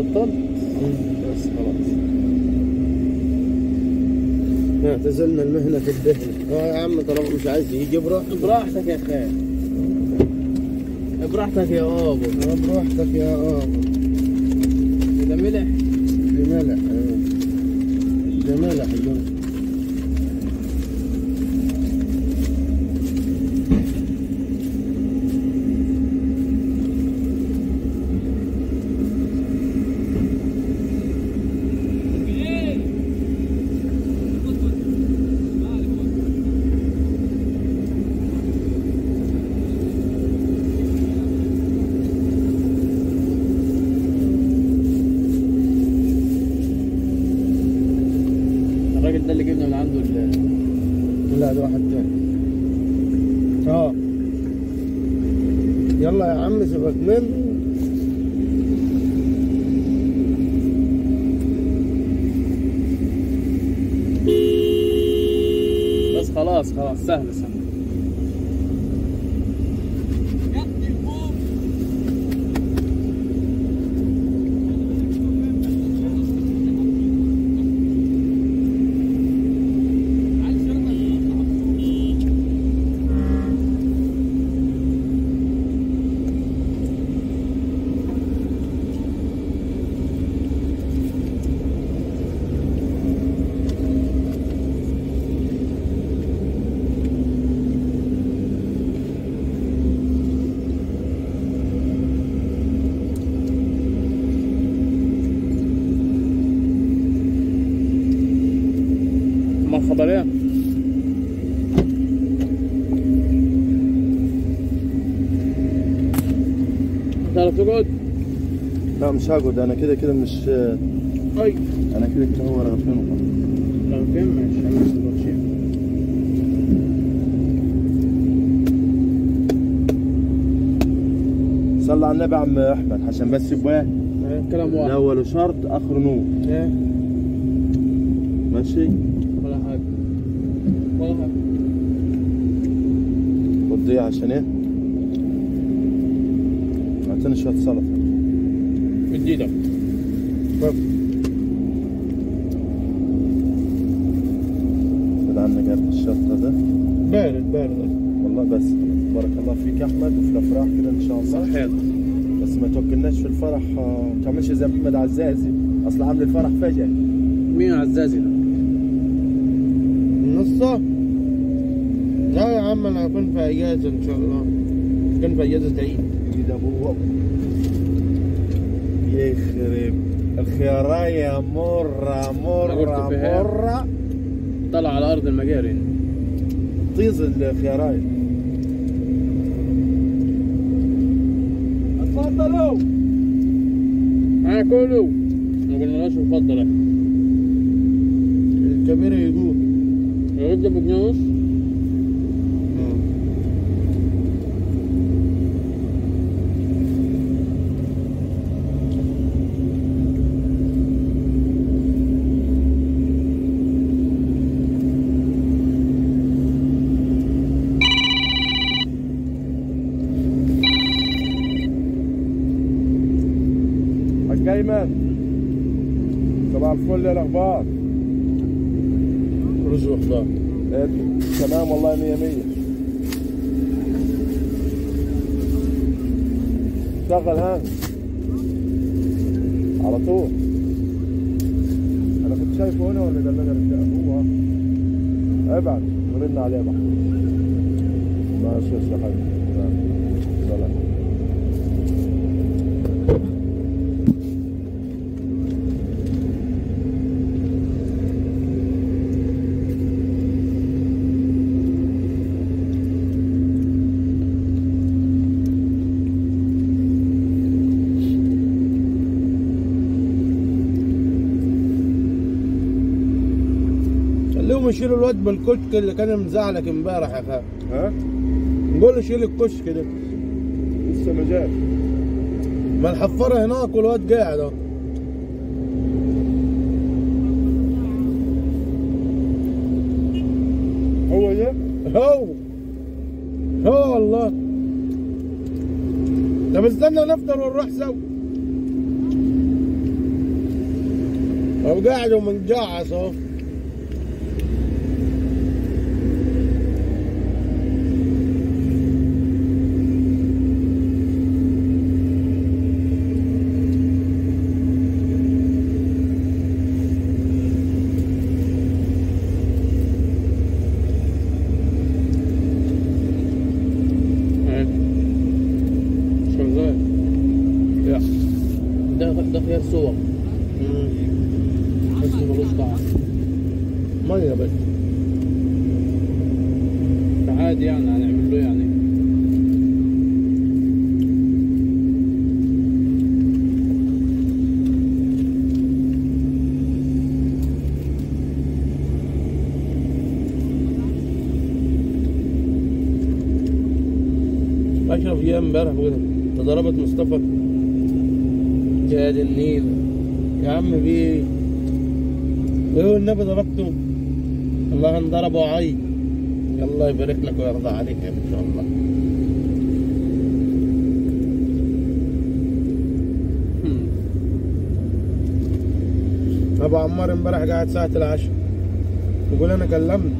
بطلت بس خلاص اعتزلنا المهنة الدهن اه يا عم طالما مش عايز يجي براحتك براحتك يا خال براحتك يا ابو اه براحتك يا اه ده ملح دي ملح اه. ده ملح ده. الراجل ده اللي جبنا من عنده ال- لا ده واحد تاني اه يلا يا عم سيبك منه بس خلاص خلاص سهل سهل ما الخبريه تعرف تقعد؟ لا مش هقعد انا كده كده مش اي انا كده كده هو رغبتين وخلاص لو كان ماشي انا سندوتشين صلى على النبي يا عم احمد عشان بس يبقى كلام واحد الاول شرط اخر نور ايه ماشي ولا حاجه ولا حاجه خد دي عشان ايه اعطيني شويه سلطه جديده طب خد عنا قرب الشطه ده بارد بارد والله بس بارك الله فيك يا احمد وفي الافراح كده ان شاء الله صحيح بس ما توكلناش في الفرح آه، ما تعملش زي محمد عزازي اصل عامل الفرح فجأة مين عزازي ده؟ نصه لا يا عم انا هكون في اجازه ان شاء الله كان في اجازه عيد كده ابو يخرب الخيارية مرة مرة قلت فيها. مرة طلع على ارض المجاري طيز الخيارية اتفضلوا اكلوا ما قلناش اتفضل احنا الكاميرا يقول الرز ده بجنيه ونص حاج ايمن صباح الفل يا الاخبار رز وخضار إيه، تمام والله مية مية شغل ها على طول انا كنت شايفه هنا ولا ده اللي انا رجعه هو ابعد ورن عليه بقى ماشي يا حبيبي تمام. سلام خليهم يشيلوا الواد بالكشك اللي كان مزعلك امبارح يا خالد ها نقول له شيل الكشك ده لسه ما جاش ما الحفاره هناك والواد قاعد اهو هو ده هو هو والله طب استنى نفطر ونروح سوا هو قاعد ومنجعص اهو ايه شغال يا ده ده خيار صور مم. بس ملوش طعم ميه بس فعادي يعني هنعمل له يعني اشرف جه امبارح بقول ده ضربت مصطفى يا دي النيل يا عم في ايه؟ ايه النبي ضربته الله انضرب وعي الله يبارك لك ويرضى عليك ان شاء الله هم. ابو عمار امبارح قاعد ساعة العشاء يقول انا كلمت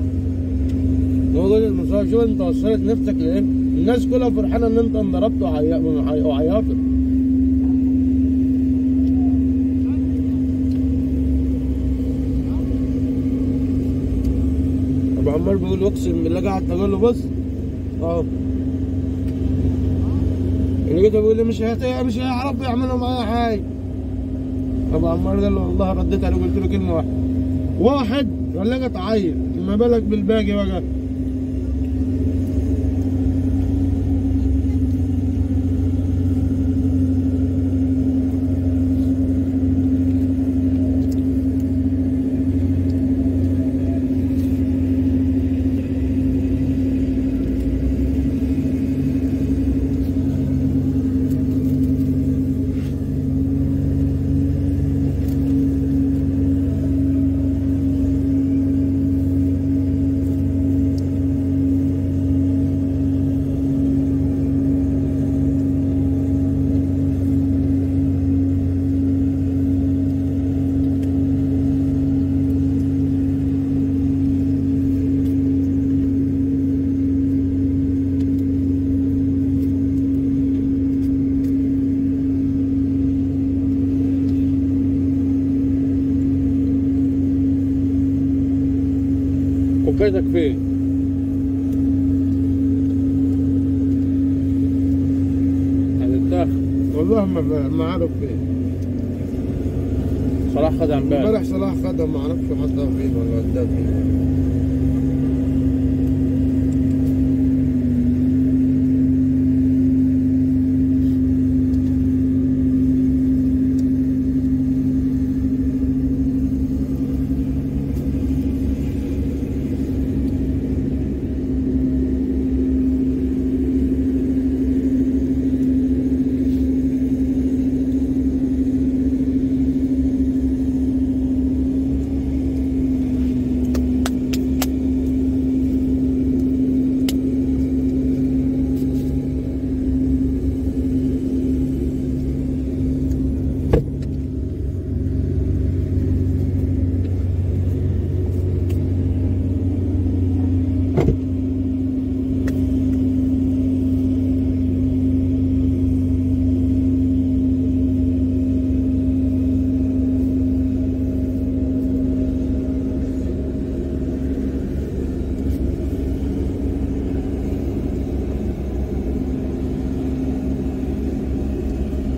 يقول المصاب شو انت وصلت نفسك لايه؟ الناس كلها فرحانه ان انت انضربت وعي- وعي- وعيطت ابو عمار بيقول اقسم بالله قاعد اقول له بص اهو لقيته بيقول لي مش هت- مش هيعرفوا يعملوا معايا حاجه ابو عمار قال له والله رديت عليه وقلت له كلمه واحده واحد ولا تعيط ما بالك بالباقي بقى كوبايتك فين؟ هتتاخد والله ما ما عارف فين صلاح خد عن بالي امبارح صلاح خدها ما اعرفش حطها فين ولا وداها فين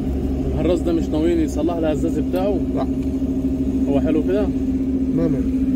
الحراس ده مش ناويين يصلح الهزاز بتاعه لا هو حلو كده ما من